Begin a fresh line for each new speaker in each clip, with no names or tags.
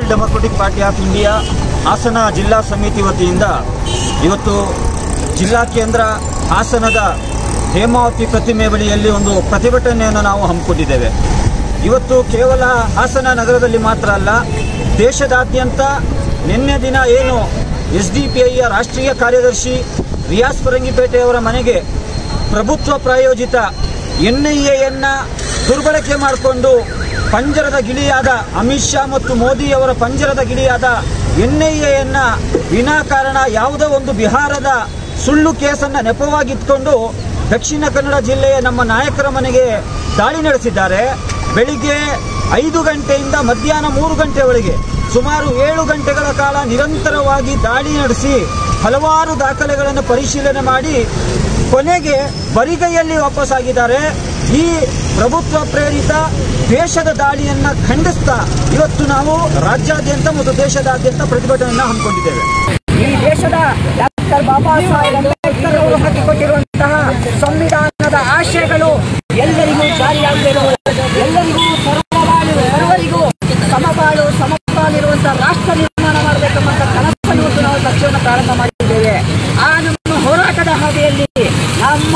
Democratic party of India Hassan ಜಿಲ್ಲಾ ಸಮಿತಿ ವತಿಯಿಂದ ಇವತ್ತು ಜಿಲ್ಲಾ ಕೇಂದ್ರ ಹಾಸನದ ಹೇಮಾವತಿ ಪ್ರತಿಮೆ ಬಳಿಯಲ್ಲಿ ಒಂದು ಪ್ರತಿಭಟನೆಯನ್ನು ನಾವು ಹಮ್ಮಿಕೊಂಡಿದ್ದೇವೆ ಇವತ್ತು ಕೇವಲ ಹಾಸನ ನಗರದಲ್ಲಿ ಮಾತ್ರ ಅಲ್ಲ ದೇಶದಾದ್ಯಂತ ನಿನ್ನೆ ದಿನ ಏನು ಎಸ್ ಡಿ ಪಿ ಐಯ ರಾಷ್ಟ್ರೀಯ ಕಾರ್ಯದರ್ಶಿ ರಿಯಾಸ್ ಫರಂಗಿಪೇಟೆಯವರ ಮನೆಗೆ ಪ್ರಭುತ್ವ ಪ್ರಾಯೋಜಿತ ಎನ್ ಐ ಎನ್ನ ದುರ್ಬಳಕೆ ಮಾಡಿಕೊಂಡು ಪಂಜರದ ಗಿಳಿಯಾದ ಅಮಿತ್ ಶಾ ಮತ್ತು ಮೋದಿಯವರ ಪಂಜರದ ಗಿಳಿಯಾದ ಎನ್ ಐ ಎನ್ನ ವಿನಾಕಾರಣ ಯಾವುದೋ ಒಂದು ಬಿಹಾರದ ಸುಳ್ಳು ಕೇಸನ್ನು ನೆಪವಾಗಿಟ್ಕೊಂಡು ದಕ್ಷಿಣ ಕನ್ನಡ ಜಿಲ್ಲೆಯ ನಮ್ಮ ನಾಯಕರ ಮನೆಗೆ ದಾಳಿ ನಡೆಸಿದ್ದಾರೆ ಬೆಳಿಗ್ಗೆ ಐದು ಗಂಟೆಯಿಂದ ಮಧ್ಯಾಹ್ನ ಮೂರು ಗಂಟೆವರೆಗೆ ಸುಮಾರು ಏಳು ಗಂಟೆಗಳ ಕಾಲ ನಿರಂತರವಾಗಿ ದಾಳಿ ನಡೆಸಿ ಹಲವಾರು ದಾಖಲೆಗಳನ್ನು ಪರಿಶೀಲನೆ ಮಾಡಿ ಕೊನೆಗೆ ಬರಿಗೈಯಲ್ಲಿ ವಾಪಸ್ಸಾಗಿದ್ದಾರೆ ಈ ಪ್ರಭುತ್ವ ಪ್ರೇರಿತ ದೇಶದ ದಾಳಿಯನ್ನ ಖಂಡಿಸ್ತಾ ಇವತ್ತು ನಾವು ರಾಜ್ಯಾದ್ಯಂತ ಮತ್ತು ದೇಶದಾದ್ಯಂತ ಪ್ರತಿಭಟನೆಯನ್ನು ಹಮ್ಮಿಕೊಂಡಿದ್ದೇವೆ
ಈ ದೇಶದ ಡಾಕ್ಟರ್ ಬಾಬಾ ಸಾಹೇಬ್ ಅಂಬೇಡ್ಕರ್ ಅವರು ಹಾಕಿಕೊಟ್ಟಿರುವಂತಹ ಸಂವಿಧಾನದ ಆಶಯಗಳು ಎಲ್ಲರಿಗೂ ಜಾರಿಯಾಗಬೇಕು ಎಲ್ಲರಿಗೂ ಸರ್ವಬಾಳು ಸರ್ವರಿಗೂ ಸಮಬಾಳು ಸಮಪಾಲಿರುವಂತಹ ರಾಷ್ಟ್ರ ನಿರ್ಮಾಣ ಮಾಡಬೇಕೆಂಬಂತ ಕನಸನ್ನು ಇವತ್ತು ನಾವು ಪಕ್ಷವನ್ನು ಪ್ರಾರಂಭ ಮಾಡಿದ್ದೇವೆ ಆ ನಮ್ಮ ಹೋರಾಟದ ಹಾದಿಯಲ್ಲಿ ನಮ್ಮ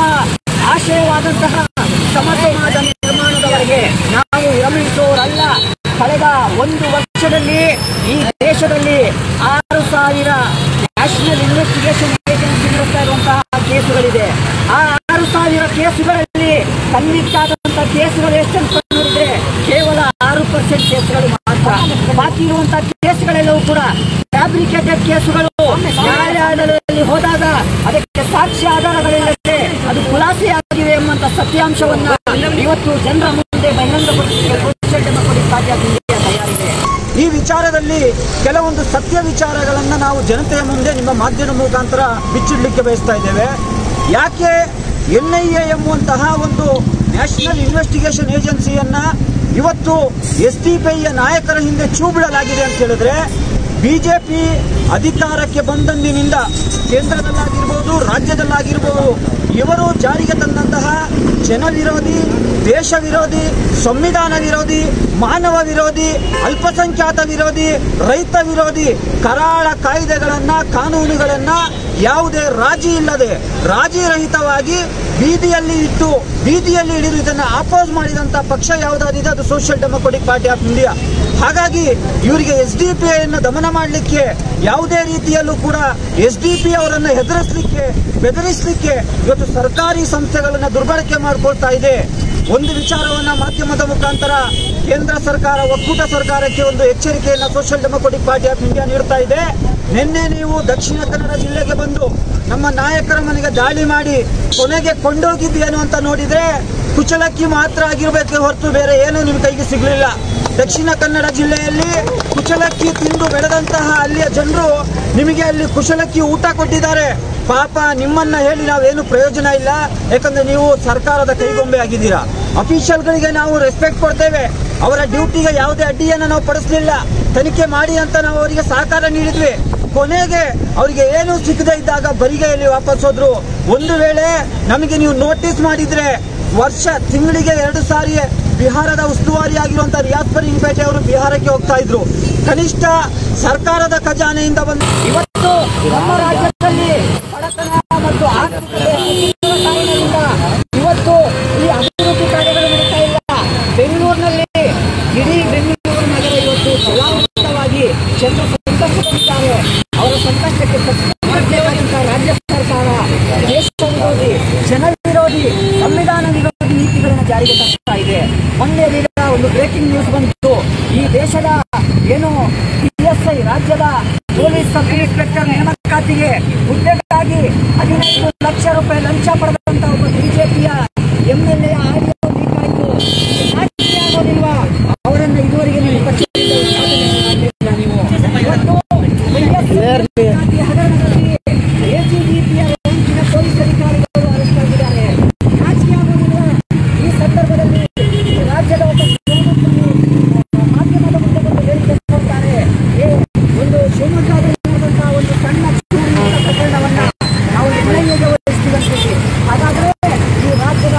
ಆಶಯವಾದಂತಹ ಸಮ ಸಮಾಜ ನಿರ್ಮಾಣದವರೆಗೆ ನಾವು ವಿರಮಿಸುವವರಲ್ಲ ಕಳೆದ ಒಂದು ವರ್ಷದಲ್ಲಿ ಈ ದೇಶದಲ್ಲಿ ಆರು ಸಾವಿರ ನ್ಯಾಷನಲ್ ಇನ್ವೆಸ್ಟಿಗೇಷನ್ ಏಜೆನ್ಸಿ ನಡೆಸ್ತಾ ಇರುವಂತಹ ಕೇಸುಗಳಿದೆ ಆ ಆರು ಸಾವಿರ ಕೇಸುಗಳಲ್ಲಿ ಕನ್ವಿಕ್ಟ್ ಆದಂತಹ ಕೇಸುಗಳು ಎಷ್ಟಂತ ನೋಡಿದ್ರೆ ಕೇವಲ ಆರು ಪರ್ಸೆಂಟ್ ಕೇಸುಗಳು ಮಾತ್ರ ಬಾಕಿ ಇರುವಂತಹ ಕೇಸುಗಳೆಲ್ಲವೂ ಕೂಡ ಫ್ಯಾಬ್ರಿಕೇಟೆಡ್ ಕೇಸುಗಳು ನ್ಯಾಯಾಲಯದಲ್ಲಿ ಹೋದಾಗ ಅದಕ್ಕೆ ಸಾಕ್ಷಿ ಆಧಾರಗಳಿಲ್ಲದೆ ಅದು ಖುಲಾಸೆಯಾಗಿವೆ ಎಂಬಂತ ಸತ್ಯಾಂಶವನ್ನ ಇವತ್ತು ಜನರ ಮುಂದೆ ಬಹಿರಂಗಪಡಿಸಲಿಕ್ಕೆ social democratic party of India ತಯಾರಿದೆ
ಈ ವಿಚಾರದಲ್ಲಿ ಕೆಲವೊಂದು ಸತ್ಯ ವಿಚಾರಗಳನ್ನು ನಾವು ಜನತೆಯ ಮುಂದೆ ನಿಮ್ಮ ಮಾಧ್ಯಮ ಮುಖಾಂತರ ಬಿಚ್ಚಿಡ್ಲಿಕ್ಕೆ ಬಯಸ್ತಾ ಇದ್ದೇವೆ ಯಾಕೆ ಎನ್ ಐ ಎ ಎಂಬುವಂತಹ ಒಂದು ನ್ಯಾಷನಲ್ ಇನ್ವೆಸ್ಟಿಗೇಷನ್ ಏಜೆನ್ಸಿಯನ್ನ ಇವತ್ತು ಎಸ್ ಡಿ ಪಿ ಐಯ ನಾಯಕರ ಹಿಂದೆ ಚೂಬಿಡಲಾಗಿದೆ ಅಂತ ಹೇಳಿದ್ರೆ ಬಿಜೆಪಿ ಅಧಿಕಾರಕ್ಕೆ ಬಂದಂದಿನಿಂದ ಕೇಂದ್ರದಲ್ಲಾಗಿರ್ಬೋದು ರಾಜ್ಯದಲ್ಲಾಗಿರ್ಬೋದು ಇವರು ಜಾರಿಗೆ ತಂದಂತಹ ಜನ ವಿರೋಧಿ ದೇಶ ವಿರೋಧಿ ಸಂವಿಧಾನ ವಿರೋಧಿ ಮಾನವ ವಿರೋಧಿ ಅಲ್ಪಸಂಖ್ಯಾತ ವಿರೋಧಿ ರೈತ ವಿರೋಧಿ ಕರಾಳ ಕಾಯ್ದೆಗಳನ್ನ ಕಾನೂನುಗಳನ್ನ ಯಾವುದೇ ರಾಜಿ ಇಲ್ಲದೆ ರಾಜಿ ರಹಿತವಾಗಿ ಬೀದಿಯಲ್ಲಿ ಇಟ್ಟು ಬೀದಿಯಲ್ಲಿ ಹಿಡಿದು ಇದನ್ನ ಅಪೋಸ್ ಮಾಡಿದಂತ ಪಕ್ಷ ಯಾವುದಾದಿದೆ ಅದು social democratic party of India ಹಾಗಾಗಿ ಇವರಿಗೆ ಎಸ್ ಡಿ ಪಿ ಐಯನ್ನು ದಮನ ಮಾಡಲಿಕ್ಕೆ ಯಾವುದೇ ರೀತಿಯಲ್ಲೂ ಕೂಡ ಎಸ್ ಡಿ ಪಿ ಅವರನ್ನು ಹೆದರಿಸಲಿಕ್ಕೆ ಬೆದರಿಸಲಿಕ್ಕೆ ಇವತ್ತು ಸರ್ಕಾರಿ ಸಂಸ್ಥೆಗಳನ್ನು ದುರ್ಬಳಕೆ ಮಾಡಿಕೊಳ್ತಾ ಇದೆ ಒಂದು ವಿಚಾರವನ್ನ ಮಾಧ್ಯಮದ ಮುಖಾಂತರ ಕೇಂದ್ರ ಸರ್ಕಾರ ಒಕ್ಕೂಟ ಸರ್ಕಾರಕ್ಕೆ ಒಂದು ಎಚ್ಚರಿಕೆಯನ್ನ social democratic party of India ನೀಡ್ತಾ ಇದೆ ನಿನ್ನೆ ನೀವು ದಕ್ಷಿಣ ಕನ್ನಡ ಜಿಲ್ಲೆಗೆ ಬಂದು ನಮ್ಮ ನಾಯಕರ ಮನೆಗೆ ದಾಳಿ ಮಾಡಿ ಕೊನೆಗೆ ಕೊಂಡೋಗಿದ್ದೇನು ಅಂತ ನೋಡಿದ್ರೆ ಕುಚಲಕ್ಕಿ ಮಾತ್ರ ಆಗಿರ್ಬೇಕೆ ಹೊರತು ಬೇರೆ ಏನು ನಿಮ್ಮ ಕೈಗೆ ಸಿಗಲಿಲ್ಲ ದಕ್ಷಿಣ ಕನ್ನಡ ಜಿಲ್ಲೆಯಲ್ಲಿ ಕುಚಲಕ್ಕಿ ತಿಂದು ಬೆಳೆದಂತಹ ಅಲ್ಲಿಯ ಜನರು ನಿಮಗೆ ಅಲ್ಲಿ ಕುಶಲಕ್ಕಿ ಊಟ ಕೊಟ್ಟಿದ್ದಾರೆ ಪಾಪ ನಿಮ್ಮನ್ನ ಹೇಳಿ ನಾವೇನು ಪ್ರಯೋಜನ ಇಲ್ಲ ಯಾಕಂದ್ರೆ ನೀವು ಸರ್ಕಾರದ ಕೈಗೊಂಬೆ ಆಗಿದ್ದೀರಾ ಅಫಿಷಿಯಲ್ಗಳಿಗೆ ನಾವು ರೆಸ್ಪೆಕ್ಟ್ ಕೊಡ್ತೇವೆ ಅವರ ಡ್ಯೂಟಿಗೆ ಯಾವುದೇ ಅಡ್ಡಿಯನ್ನು ನಾವು ಪಡಿಸಲಿಲ್ಲ ತನಿಖೆ ಮಾಡಿ ಅಂತ ನಾವು ಅವರಿಗೆ ಸಹಕಾರ ನೀಡಿದ್ವಿ ಕೊನೆಗೆ ಅವರಿಗೆ ಏನು ಸಿಗದೇ ಇದ್ದಾಗ ಬರಿಗೆಯಲ್ಲಿ ವಾಪಸ್ ಹೋದ್ರು ಒಂದು ವೇಳೆ ನಮಗೆ ನೀವು ನೋಟಿಸ್ ಮಾಡಿದ್ರೆ ವರ್ಷ ತಿಂಗಳಿಗೆ ಎರಡು ಸಾರಿ ಬಿಹಾರದ ಉಸ್ತುವಾರಿ ಆಗಿರುವಂತಹ ರಿಯಾಜ್ ಪೇಟೆ ಅವರು ಬಿಹಾರಕ್ಕೆ ಹೋಗ್ತಾ ಇದ್ರು ಕನಿಷ್ಠ ಸರ್ಕಾರದ ಖಜಾನೆಯಿಂದ ಬಂದು
ಇವತ್ತು ನಮ್ಮ ರಾಜ್ಯದಲ್ಲಿ ಬಡತನ ಮತ್ತು ಆರ್ಥಿಕತೆ ಕುಸಿಯುವ ಕಾರಣದಿಂದ ಇವತ್ತು ಈ ಅಭಿವೃದ್ಧಿ ಕಾರ್ಯಗಳು ನಡೀತಾ ಇಲ್ಲ ಬೆಂಗಳೂರಿನಲ್ಲಿ ಇಡೀ ಬೆಂಗಳೂರು ನಗರ ಇವತ್ತು ಜಲಾವೃತವಾಗಿ ಜನರು ಸಂಕಷ್ಟದಲ್ಲಿದ್ದಾರೆ ಅವರ ಸಂಕಷ್ಟಕ್ಕೆ ತಕ್ಕಂತಹ ರಾಜ್ಯ ಸರ್ಕಾರ ದೇಶ ವಿರೋಧಿ ಜನ ವಿರೋಧಿ ಸಂವಿಧಾನ ವಿರೋಧಿ ನೀತಿಗಳನ್ನು ಜಾರಿಗೆ ತರ್ತಾ ಇದೆ ಮೊನ್ನೆ ಈಗ ಒಂದು ಬ್ರೇಕಿಂಗ್ ನ್ಯೂಸ್ ಬಂತು ಈ ದೇಶದ ಏನು ಪಿಎಸ್ಐ ರಾಜ್ಯದ ಪೊಲೀಸ್ ಸಬ್ ಇನ್ಸ್ಪೆಕ್ಟರ್ ನೇಮಕಾತಿಗೆ ಹುದ್ದೆಗಾಗಿ ಹದಿನೈದು ಲಕ್ಷ ರೂಪಾಯಿ ಲಂಚ ಪಡೆದಂತ ಒಬ್ಬ ಬಿಜೆಪಿಯ ಎಂಎಲ್ಎ ಆಡಿಯೋ ಲೀಕ್ ಆಯಿತು ನಾಚಿಕೆ ಆಗೋದಿಲ್ವಾ ಅವರನ್ನು ಇದುವರೆಗೆ ನೀವು ಕಚೇರಿಯಿಂದ ಉಚ್ಚಾಟನೆ ಮಾಡಲಿಲ್ಲ ನೀವು ಇವತ್ತು PSI ನೇಮಕಾತಿ ಹಗರಣದಲ್ಲಿ ಎಜಿಡಿಪಿಯ ರೇಂಜಿನ ಪೊಲೀಸ್ ಅಧಿಕಾರಿಗಳು ಅರೆಸ್ಟ್ ಆಗಿದ್ದಾರೆ ನಾಚಿಕೆ ಆಗೋದಿಲ್ಲ ಈ ಸಂದರ್ಭದಲ್ಲಿ ಈ ರಾಜ್ಯದ ಒಬ್ಬ ಮುಖ್ಯಮಂತ್ರಿ ಮಾಧ್ಯಮದ ಮುಂದೆ ಬಂದು ಹೇಳಿಕೆ ಕೊಡ್ತಾರೆ ಏ, ಒಂದು ಶಿವಮೊಗ್ಗದಲ್ಲಿ ನಡೆದಂತಹ ಒಂದು ಸಣ್ಣ ಚೂರಿನ ಪ್ರಕರಣವನ್ನ ನಾವು ಎನ್ಐಎಗೆ ವಹಿಸ್ತೀವಿ ಅಂತ ಹೇಳಿ. ಹಾಗಾದ್ರೆ ಈ ರಾಜ್ಯದ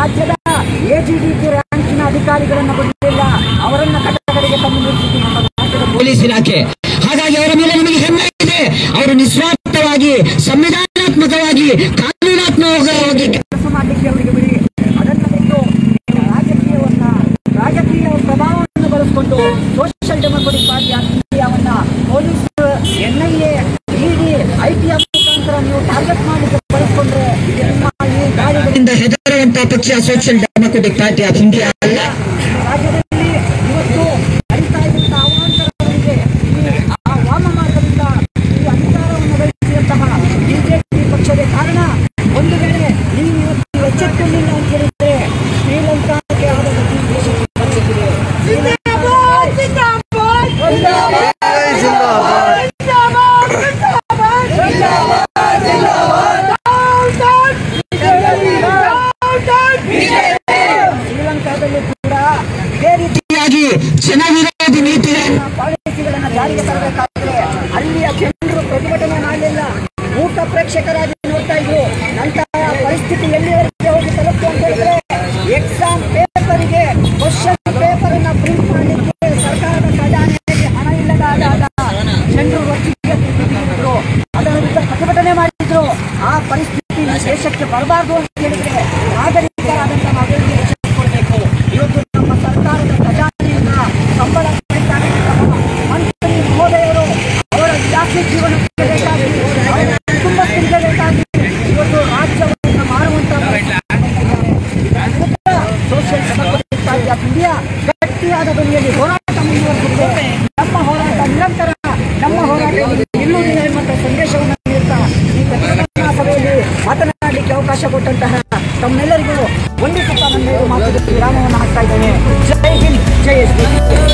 ರಾಜ್ಯದ ಎಜಿಡಿಪಿ ರ್ಯಾಂಕಿನ ಅಧಿಕಾರಿಗಳನ್ನು ಬಿಡಲಿಲ್ಲ ಅವರನ್ನ ಕಟ್ಟಕಡೆಗೆ ತಂದು ನಿಲ್ಲಿಸಿದ್ದು ನಮ್ಮ ರಾಜ್ಯದ
ಪೊಲೀಸ್ ಇಲಾಖೆ ಹಾಗಾಗಿ ಅವರ ಮೇಲೆ ನಮಗೆ ಹೆಮ್ಮೆ ಇದೆ ಅವರು ನಿಸ್ವಾರ್ಥವಾಗಿ ಸಂವಿಧಾನಾತ್ಮಕವಾಗಿ ಕಾನೂನಾತ್ಮಕವಾಗಿ
ಕೆಲಸ ಮಾಡಲಿಕ್ಕೆ ಅವರಿಗೆ ಬಿಡಿ ಅದನ್ನು ಬಿಟ್ಟು ನೀವು ರಾಜಕೀಯವನ್ನ ರಾಜಕೀಯ ಪ್ರಭಾವವನ್ನು ಬಳಸಿಕೊಂಡು ಸೋಷಿಯಲ್ ಡೆಮೊಕ್ರೆಟಿಕ್ ಪಾರ್ಟಿ ಆಫ್ ಇಂಡಿಯಾವನ್ನ ಪೊಲೀಸ್ ಎನ್ಐಎ ಇಡಿ ಐಟಿಎಂ ಮುಖಾಂತರ ನೀವು ಟಾರ್ಗೆಟ್ ಮಾಡಲಿಕ್ಕೆ ಬಳಸಿಕೊಂಡ್ರೆ ನಿಮ್ಮ ಈ ದಾಳಿಗಳು
ಇಂದ ಹೆದರುವಂತಹ ಪಕ್ಷ social democratic party of India ಅಲ್ಲ
ರಾಜ್ಯದಲ್ಲಿ ಇವತ್ತು ನಡೀತಾ ಇದ್ದಂತಹ ಅವಾಂತರಗಳಿಗೆ ಈ ಆ ವಾಮ ಮಾರ್ಗದಿಂದ ಈ ಅಧಿಕಾರವನ್ನು ಗಳಿಸಿದಂತಹ ಬಿಜೆಪಿ ಪಕ್ಷದ ಕಾರಣ ಒಂದು ವೇಳೆ ನೀವು ಇವತ್ತು ಎಚ್ಚೆತ್ತುಕೊಂಡಿಲ್ಲ ಅಂತ ಹೇಳಿದ್ರೆ ಶ್ರೀಲಂಕಾಕ್ಕೆ ಆದ ಗತಿ ದೇಶಕ್ಕೆ ಬಂದಿದೆ ಶ್ರೀಲಂಕಾದಲ್ಲೂ ಕೂಡ ಇದೇ ರೀತಿ
ರೀತಿಯಾಗಿ ಜನ ವಿರೋಧಿ ನೀತಿಗಳನ್ನು
ಪಾಲಿಸಿಗಳನ್ನು ಜಾರಿಗೆ ತರಬೇಕಾದ್ರೆ ಅಲ್ಲಿಯ ಜನರು ಪ್ರತಿಭಟನೆ ಮಾಡಲಿಲ್ಲ ಮೂಕ ಪ್ರೇಕ್ಷಕರಾಗಿ ನೋಡ್ತಾ ಇದ್ರು ನಂತರ ಪರಿಸ್ಥಿತಿ ಎಲ್ಲಿವರೆಗೆ ಹೋಗಿ ತಲುಪ್ತು ಅಂತ ಹೇಳಿದ್ರೆ ಎಕ್ಸಾಮ್ ಪೇಪರಿಗೆ ಕ್ವಶನ್ ಪೇಪರ್ ಅನ್ನ ಪ್ರಿಂಟ್ ಮಾಡಲಿಕ್ಕೆ ಸರ್ಕಾರದ ಖಜಾನೆಯಲ್ಲಿ ಹಣ ಇಲ್ಲದಾದಾಗ ಜನರು ಒಟ್ಟಿಗೆ ಕೂತಿದ್ರು ಅದರ ವಿರುದ್ಧ ಪ್ರತಿಭಟನೆ ಮಾಡಿದ್ರು ಆ ಪರಿಸ್ಥಿತಿ ಈ ದೇಶಕ್ಕೆ ಬರಬಾರ್ದು ಅಂತ ಹೇಳಿದ್ರೆ ನಾಗರಿಕರಾದಂತಹ ನಾವೆಲ್ಲರೂ ಎಚ್ಚೆತ್ತುಕೊಳ್ಬೇಕು ಇವತ್ತು ನಮ್ಮ ಸರ್ಕಾರದ ಖಜಾನೆಯಿಂದ ಸಂಬಳ ಪಡಿತಾ ಇರುವಂತಹ ಮಂತ್ರಿ ಮಹೋದಯರು ಅವರ ಜಾಸ್ತಿ ಜೀವನಕ್ಕೆ ಬೇಕಾಗಿ ಅವರ ಕುಟುಂಬಸ್ಥರಿಗೆ ಬೇಕಾಗಿ ಇವತ್ತು ರಾಜ್ಯವನ್ನು ಮಾರುವಂತಹ social democratic party of India ಗಟ್ಟಿಯಾದ ಧ್ವನಿಯಲ್ಲಿ ಹೋರಾಟ ಮುಂದುವರೆದಿದೆ ನಮ್ಮ ಹೋರಾಟ ನಿರಂತರ ನಮ್ಮ ಹೋರಾಟ ನಿಲ್ಲುವುದಿಲ್ಲ ಎಂಬಂತಹ ಸಂದೇಶವನ್ನು ನೀಡುತ್ತಾ ಈ ಪ್ರತಿಭಟನಾ ಸಭೆಯಲ್ಲಿ ಮಾತನಾಡಲಿಕ್ಕೆ ಅವಕಾಶ ಕೊಟ್ಟಂತಹ ತಮ್ಮೆಲ್ಲರಿಗೂ ವಂದಿಸುತ್ತಾ ನನ್ನ ಮಾತು ವಿರಾಮವನ್ನು ಹಾಕ್ತಾ ಇದ್ದೇನೆ ಜೈ ಹಿಂದ್ ಜೈ ಎಸ್